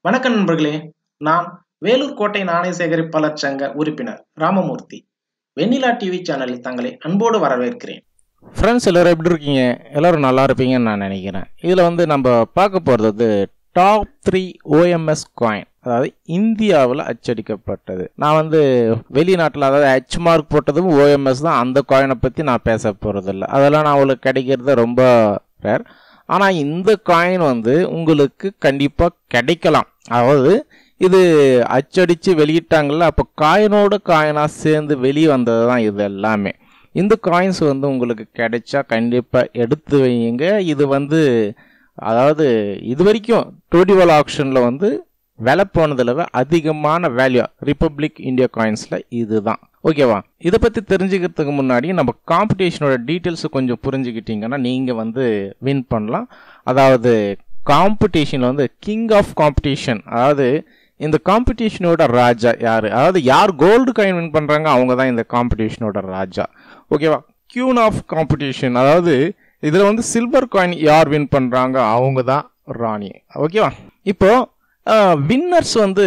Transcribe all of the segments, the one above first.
வணக்கம் நண்பர்களே நான் வேலூர் கோட்டை நாணய சேகரிப்பாளர் சங்க உறுப்பினர் ராமமூர்த்தி வெண்ணிலா டிவி சேனலில் தங்களை அன்போடு வரவேற்கிறேன் ஃப்ரெண்ட்ஸ் எல்லோரும் எப்படி இருக்கீங்க எல்லோரும் நல்லா இருப்பீங்கன்னு நான் நினைக்கிறேன் இதில் வந்து நம்ம பார்க்க போகிறது வந்து டாப் த்ரீ ஓஎம்எஸ் காயின் அதாவது இந்தியாவில் அச்சடிக்கப்பட்டது நான் வந்து வெளிநாட்டில் அதாவது ஹெச் மார்க் போட்டதும் ஓஎம்எஸ் தான் அந்த காயினை பற்றி நான் பேச போகிறதில்ல அதெல்லாம் நான் உங்களுக்கு கிடைக்கிறது ரொம்ப ரேர் ஆனால் இந்த காயின் வந்து உங்களுக்கு கண்டிப்பாக கிடைக்கலாம் அதாவது இது அச்சடித்து வெளியிட்டாங்கல்ல அப்போ காயினோட காயினாக சேர்ந்து வெளியே வந்தது தான் இது எல்லாமே இந்த காயின்ஸ் வந்து உங்களுக்கு கிடைச்சா கண்டிப்பாக எடுத்து வைங்க இது வந்து அதாவது இது வரைக்கும் டோடிவல் ஆப்ஷனில் வந்து விலை போனதில் அதிகமான வேல்யூ ரிப்பப்ளிக் இந்தியா காயின்ஸில் இதுதான் ஓகேவா இதை பற்றி தெரிஞ்சுக்கிறதுக்கு முன்னாடி நம்ம காம்படிஷனோட டீட்டெயில்ஸ் கொஞ்சம் புரிஞ்சுக்கிட்டீங்கன்னா நீங்கள் வந்து வின் பண்ணலாம் அதாவது காம்படிஷனில் வந்து கிங் ஆஃப் காம்படிஷன் அதாவது இந்த காம்படிஷனோட ராஜா யார் அதாவது யார் கோல்டு காயின் வின் பண்ணுறாங்க அவங்க தான் இந்த காம்படிஷனோட ராஜா ஓகேவா கியூன் ஆஃப் காம்படிஷன் அதாவது இதில் வந்து சில்வர் காயின் யார் வின் பண்ணுறாங்க அவங்க தான் ராணி ஓகேவா இப்போ வின்னர்ஸ் வந்து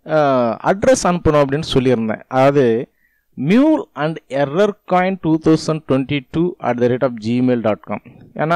அட்ரஸ் அனுப்பணும் அப்படின்னு சொல்லியிருந்தேன் அதாவது mule and error coin two thousand twenty two at the rate of Gmail dot com ஏன்னா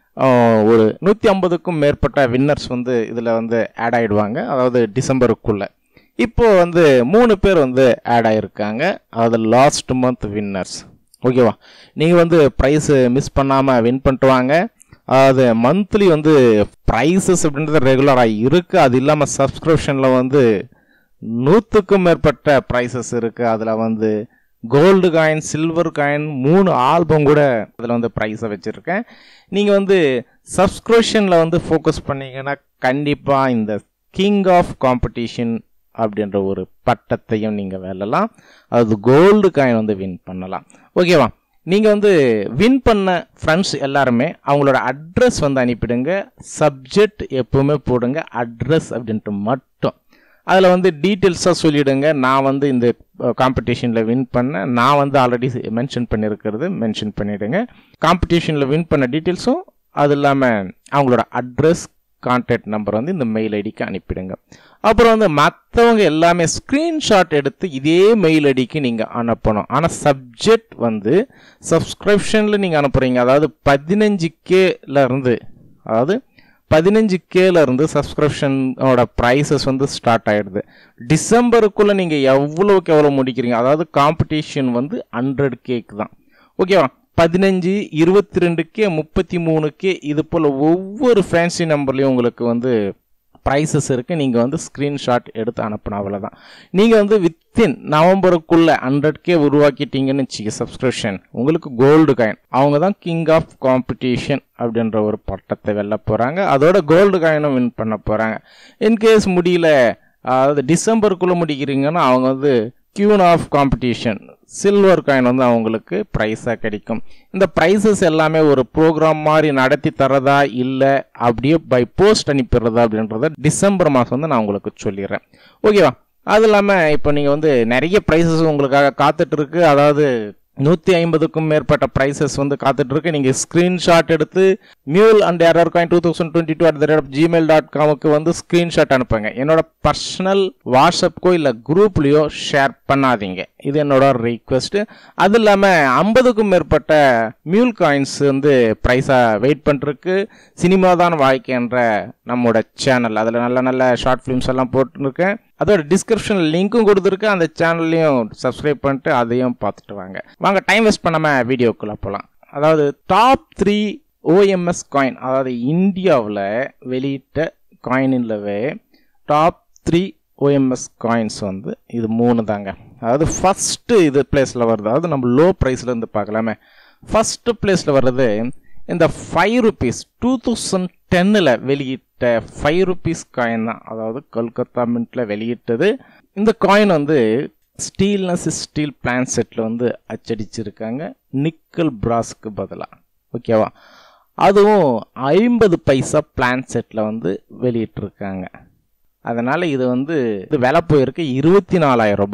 ஒரு நூற்றி ஐம்பதுக்கும் மேற்பட்ட வின்னர்ஸ் வந்து இதில் வந்து ஆட் ஆகிடுவாங்க அதாவது டிசம்பருக்குள்ளே இப்போ வந்து மூணு பேர் வந்து ஆட் ஆகிருக்காங்க அதாவது லாஸ்ட் மந்த் வின்னர்ஸ் ஓகேவா நீங்கள் வந்து ப்ரைஸு மிஸ் பண்ணாமல் வின் பண்ணிட்டு வாங்க அதாவது மந்த்லி வந்து ப்ரைஸஸ் அப்படின்றது ரெகுலராக இருக்குது அது இல்லாமல் சப்ஸ்கிரிப்ஷனில் வந்து நூற்றுக்கும் மேற்பட்ட ப்ரைஸஸ் இருக்குது அதில் வந்து கோல்டு காயின் சில்வர் காயின் மூணு ஆல்பம் கூட அதில் வந்து ப்ரைஸை வச்சுருக்கேன் நீங்கள் வந்து சப்ஸ்கிரிப்ஷனில் வந்து ஃபோக்கஸ் பண்ணீங்கன்னா கண்டிப்பாக இந்த கிங் ஆஃப் காம்படிஷன் அப்படின்ற ஒரு பட்டத்தையும் நீங்கள் வெல்லலாம் அது கோல்டு காயின் வந்து வின் பண்ணலாம் ஓகேவா நீங்கள் வந்து வின் பண்ண ஃப்ரெண்ட்ஸ் எல்லாருமே அவங்களோட அட்ரஸ் வந்து அனுப்பிடுங்க சப்ஜெக்ட் எப்பவுமே போடுங்க அட்ரஸ் அப்படின்ட்டு மட்டும் அதில் வந்து டீட்டெயில்ஸாக சொல்லிவிடுங்க நான் வந்து இந்த காம்படிஷனில் வின் பண்ணேன் நான் வந்து ஆல்ரெடி மென்ஷன் பண்ணியிருக்கிறது மென்ஷன் பண்ணிவிடுங்க காம்படிஷனில் வின் பண்ண டீட்டெயில்ஸும் அது இல்லாமல் அவங்களோட அட்ரஸ் கான்டாக்ட் நம்பர் வந்து இந்த மெயில் ஐடிக்கு அனுப்பிடுங்க அப்புறம் வந்து மற்றவங்க எல்லாமே ஸ்க்ரீன்ஷாட் எடுத்து இதே மெயில் ஐடிக்கு நீங்கள் அனுப்பணும் ஆனால் சப்ஜெக்ட் வந்து சப்ஸ்கிரிப்ஷனில் நீங்கள் அனுப்புகிறீங்க அதாவது பதினஞ்சு கேலேருந்து அதாவது பதினஞ்சு கேல இருந்து சப்ஸ்கிரிப்ஷனோட ப்ரைஸஸ் வந்து ஸ்டார்ட் ஆகிடுது டிசம்பருக்குள்ளே நீங்கள் எவ்வளோக்கு எவ்வளோ முடிக்கிறீங்க அதாவது காம்படிஷன் வந்து ஹண்ட்ரட் கேக்கு தான் ஓகேவா பதினஞ்சு இருபத்தி ரெண்டு கே முப்பத்தி மூணு கே இது போல் ஒவ்வொரு ஃபேன்சி நம்பர்லேயும் உங்களுக்கு வந்து ப்ரைஸஸ் இருக்குது நீங்கள் வந்து ஸ்க்ரீன்ஷாட் எடுத்து அனுப்பின அவ்வளோதான் நீங்கள் வந்து வித்தின் நவம்பருக்குள்ளே ஹண்ட்ரட் கே உருவாக்கிட்டீங்கன்னு வச்சுக்க சப்ஸ்கிரிப்ஷன் உங்களுக்கு கோல்டு காயின் அவங்க தான் கிங் ஆஃப் காம்படிஷன் அப்படின்ற ஒரு பட்டத்தை வெல்ல போகிறாங்க அதோட கோல்டு காயினும் வின் பண்ண போகிறாங்க இன்கேஸ் முடியல அதாவது டிசம்பருக்குள்ளே முடிக்கிறீங்கன்னா அவங்க வந்து queen of competition silver coin வந்து அவங்களுக்கு ப்ரைஸாக கிடைக்கும் இந்த ப்ரைஸஸ் எல்லாமே ஒரு ப்ரோக்ராம் மாதிரி நடத்தி தரதா இல்லை அப்படியே பை போஸ்ட் அனுப்பிடுறதா அப்படின்றத டிசம்பர் மாதம் வந்து நான் உங்களுக்கு சொல்லிடுறேன் ஓகேவா அது இல்லாமல் இப்போ நீங்கள் வந்து நிறைய ப்ரைஸஸ் உங்களுக்காக காத்துட்டு இருக்கு அதாவது நூற்றி ஐம்பதுக்கும் மேற்பட்ட ப்ரைஸஸ் வந்து காத்துட்டு இருக்கு நீங்கள் ஸ்க்ரீன்ஷாட் எடுத்து mule and error coin two thousand twenty two at the rate of Gmail dot காமுக்கு வந்து ஸ்க்ரீன்ஷாட் அனுப்புங்க என்னோட பர்சனல் வாட்ஸ்அப்க்கோ இல்லை குரூப்லேயோ ஷேர் பண்ணாதீங்க இது என்னோட ரிக்வெஸ்ட் அது இல்லாமல் ஐம்பதுக்கும் மேற்பட்ட மியூல் காயின்ஸ் வந்து ப்ரைஸாக வெயிட் பண்ணிருக்கு சினிமா தான் வாழ்க்கைன்ற நம்மளோட சேனல் அதில் நல்ல நல்ல ஷார்ட் ஃபிலிம்ஸ் எல்லாம் போட்டுருக்கேன் அதோட டிஸ்கிரிப்ஷன் லிங்க்கும் கொடுத்துருக்கேன் அந்த சேனல்லையும் சப்ஸ்கிரைப் பண்ணிட்டு அதையும் பார்த்துட்டு வாங்க வாங்க டைம் வேஸ்ட் பண்ணாமல் வீடியோக்குள்ளே போகலாம் அதாவது டாப் த்ரீ ஓஎம்எஸ் காயின் அதாவது இந்தியாவில் வெளியிட்ட காயினிலவே டாப் த்ரீ ஓஎம்எஸ் காயின்ஸ் வந்து இது மூணு தாங்க அதாவது ஃபஸ்ட்டு இது பிளேஸில் வருது அதாவது நம்ம லோ ப்ரைஸில் இருந்து பார்க்கலாமே ஃபஸ்ட்டு பிளேஸில் வர்றது இந்த ஃபைவ் ருபீஸ் டூ தௌசண்ட் டென்னில் வெளியிட்ட ஃபைவ் ருபீஸ் காயின் தான் அதாவது கொல்கத்தா மின்ட்டில் வெளியிட்டது இந்த காயின் வந்து ஸ்டீல்னஸ் ஸ்டீல் பிளான் செட்டில் வந்து அச்சடிச்சிருக்காங்க நிக்கல் பிராஸ்க்கு பதிலாக ஓகேவா அதுவும் ஐம்பது பைசா பிளான் செட்டில் வந்து வெளியிட்டிருக்காங்க அதனால் இது வந்து இது விலை போயிருக்கு இருபத்தி நாலாயிரம் ரூபாய்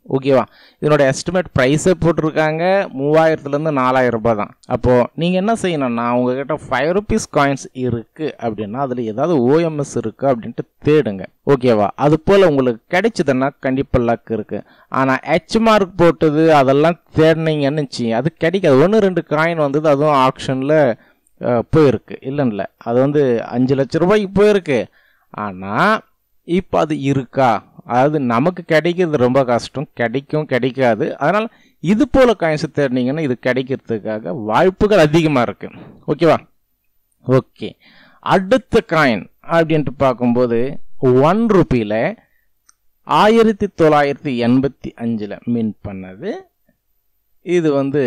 ஓகேவா இதனோட எஸ்டிமேட் ப்ரைஸே போட்டிருக்காங்க மூவாயிரத்துலேருந்து நாலாயிரம் ரூபாய் தான் அப்போது நீங்கள் என்ன செய்யணும்னா உங்ககிட்ட ஃபைவ் ருபீஸ் காயின்ஸ் இருக்குது அப்படின்னா அதில் ஏதாவது ஓஎம்எஸ் இருக்குது அப்படின்ட்டு தேடுங்க ஓகேவா அது போல் உங்களுக்கு கிடைச்சதுன்னா கண்டிப்பாக லக் இருக்குது ஆனால் ஹெச் மார்க் போட்டது அதெல்லாம் தேடினீங்கன்னு வச்சு அது கிடைக்காது ஒன்று ரெண்டு காயின் வந்தது அதுவும் ஆப்ஷனில் போயிருக்கு இல்லைன்ல அது வந்து அஞ்சு லட்ச ரூபாய்க்கு போயிருக்கு ஆனால் இப்போ அது இருக்கா அதாவது நமக்கு கிடைக்கிறது ரொம்ப கஷ்டம் கிடைக்கும் கிடைக்காது அதனால் இது போல் காயின்ஸ் தேடினீங்கன்னா இது கிடைக்கிறதுக்காக வாய்ப்புகள் அதிகமாக இருக்கு ஓகேவா ஓகே அடுத்த காயின் அப்படின்ட்டு பார்க்கும்போது ஒன் ருப்பியில் ஆயிரத்தி தொள்ளாயிரத்தி எண்பத்தி அஞ்சில் மின் பண்ணது இது வந்து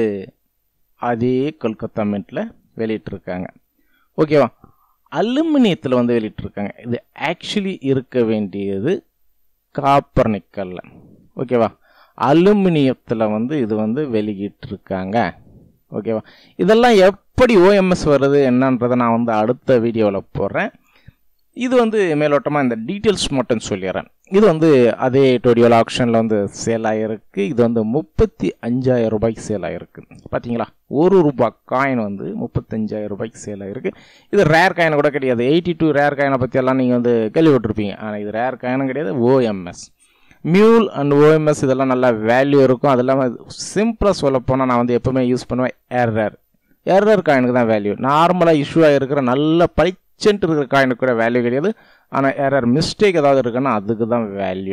அதே கொல்கத்தா மின்ட்டில் வெளியிட்டிருக்காங்க ஓகேவா அலுமினியத்தில் வந்து வெளியிட்டிருக்காங்க இது ஆக்சுவலி இருக்க வேண்டியது காப்பர் நிக்கல்ல ஓகேவா அலுமினியத்தில் வந்து இது வந்து வெளியிட்டிருக்காங்க ஓகேவா இதெல்லாம் எப்படி ஓஎம்எஸ் வருது என்னன்றதை நான் வந்து அடுத்த வீடியோவில் போடுறேன் இது வந்து மேலோட்டமாக இந்த டீட்டெயில்ஸ் மட்டும் சொல்லிடுறேன் இது வந்து அதே டோடியோல் ஆக்ஷனில் வந்து சேல் ஆகிருக்கு இது வந்து முப்பத்தி அஞ்சாயிரம் ரூபாய்க்கு சேல் ஆகிருக்கு பார்த்தீங்களா ஒரு ரூபாய் காயின் வந்து முப்பத்தஞ்சாயிரம் ரூபாய்க்கு சேல் ஆகிருக்கு இது ரேர் காயின் கூட கிடையாது எயிட்டி டூ ரேர் காயினை பற்றி எல்லாம் நீங்கள் வந்து கேள்விப்பட்டிருப்பீங்க ஆனால் இது ரேர் காயினும் கிடையாது ஓஎம்எஸ் மியூல் அண்ட் ஓஎம்எஸ் இதெல்லாம் நல்லா வேல்யூ இருக்கும் அது இல்லாமல் சிம்பிளாக சொல்ல போனால் நான் வந்து எப்போவுமே யூஸ் பண்ணுவேன் எர்ரர் எர்ரர் காயினுக்கு தான் வேல்யூ நார்மலாக இஷ்யூ ஆகிருக்கிற நல்ல பளிச்சன்ட்டு இருக்கிற காயினுக்கு கூட வேல்யூ கிடையாது ஆனால் எரர் மிஸ்டேக் ஏதாவது இருக்குன்னா அதுக்கு தான் வேல்யூ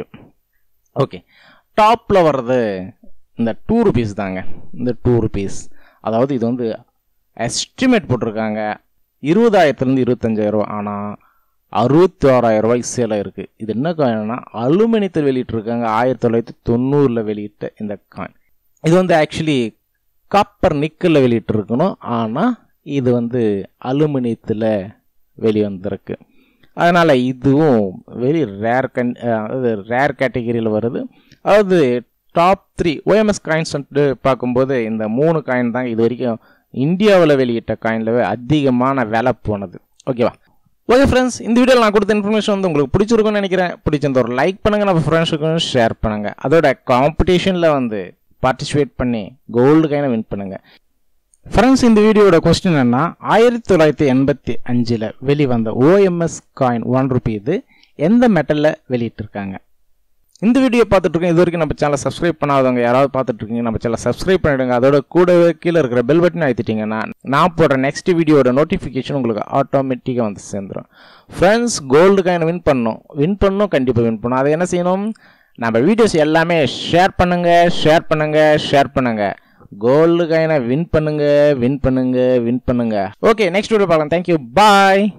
ஓகே டாப்பில் வர்றது இந்த டூ ருபீஸ் தாங்க இந்த டூ ருபீஸ் அதாவது இது வந்து எஸ்டிமேட் போட்டிருக்காங்க இருபதாயிரத்துலேருந்து இருபத்தஞ்சாயிரம் ஆனால் அறுபத்தி ஓராயிரம் ரூபாய்க்கு சேலாக இருக்குது இது என்ன காயின்னா அலுமினியத்தில் வெளியிட்டிருக்காங்க ஆயிரத்தி தொள்ளாயிரத்தி தொண்ணூறில் வெளியிட்ட இந்த காயின் இது வந்து ஆக்சுவலி காப்பர் நிக்கலில் வெளியிட்டிருக்கணும் ஆனால் இது வந்து அலுமினியத்தில் வெளிவந்திருக்கு அதனால் இதுவும் வெரி ரேர் கன் அதாவது ரேர் கேட்டகிரியில் வருது அதாவது டாப் த்ரீ ஓஎம்எஸ் காயின்ஸ் பார்க்கும்போது இந்த மூணு காயின் தான் இது வரைக்கும் இந்தியாவில் வெளியிட்ட காயினில் அதிகமான விலை போனது ஓகேவா ஓகே ஃப்ரெண்ட்ஸ் இந்த வீடியோவில் நான் கொடுத்த இன்ஃபர்மேஷன் வந்து உங்களுக்கு பிடிச்சிருக்கும்னு நினைக்கிறேன் பிடிச்சிருந்த ஒரு லைக் பண்ணுங்கள் நம்ம ஃப்ரெண்ட்ஸுக்கும் ஷேர் பண்ணுங்கள் அதோட காம்படிஷனில் வந்து பார்ட்டிசிபேட் பண்ணி கோல்டு காயினை வின் பண்ணுங்கள் ஃப்ரெண்ட்ஸ் இந்த வீடியோட கொஸ்டின் என்ன ஆயிரத்தி தொள்ளாயிரத்தி எண்பத்தி அஞ்சில் வெளிவந்த ஓஎம்எஸ் காயின் ஒன் ருபி இது எந்த மெட்டலில் வெளியிட்டிருக்காங்க இந்த வீடியோ பார்த்துட்டு இருக்கோம் இது வரைக்கும் நம்ம சேனலை சப்ஸ்கிரைப் பண்ணாதவங்க யாராவது பார்த்துட்டு இருக்கீங்க நம்ம சேனலை சப்ஸ்கிரைப் பண்ணிடுங்க அதோட கூடவே கீழே இருக்கிற பெல் பட்டன் அழுத்திட்டீங்கன்னா நான் போடுற நெக்ஸ்ட் வீடியோட நோட்டிஃபிகேஷன் உங்களுக்கு ஆட்டோமேட்டிக்காக வந்து சேர்ந்துடும் ஃப்ரெண்ட்ஸ் கோல்டு காயின் வின் பண்ணணும் வின் பண்ணணும் கண்டிப்பாக வின் பண்ணணும் அதை என்ன செய்யணும் நம்ம வீடியோஸ் எல்லாமே ஷேர் பண்ணுங்க ஷேர் பண்ணுங்க ஷேர் பண்ணுங்க கோல்டு காயினை வின் பண்ணுங்க வின் பண்ணுங்க வின் பண்ணுங்க ஓகே நெக்ஸ்ட் வீடியோ பார்க்கலாம் தேங்க்யூ பாய்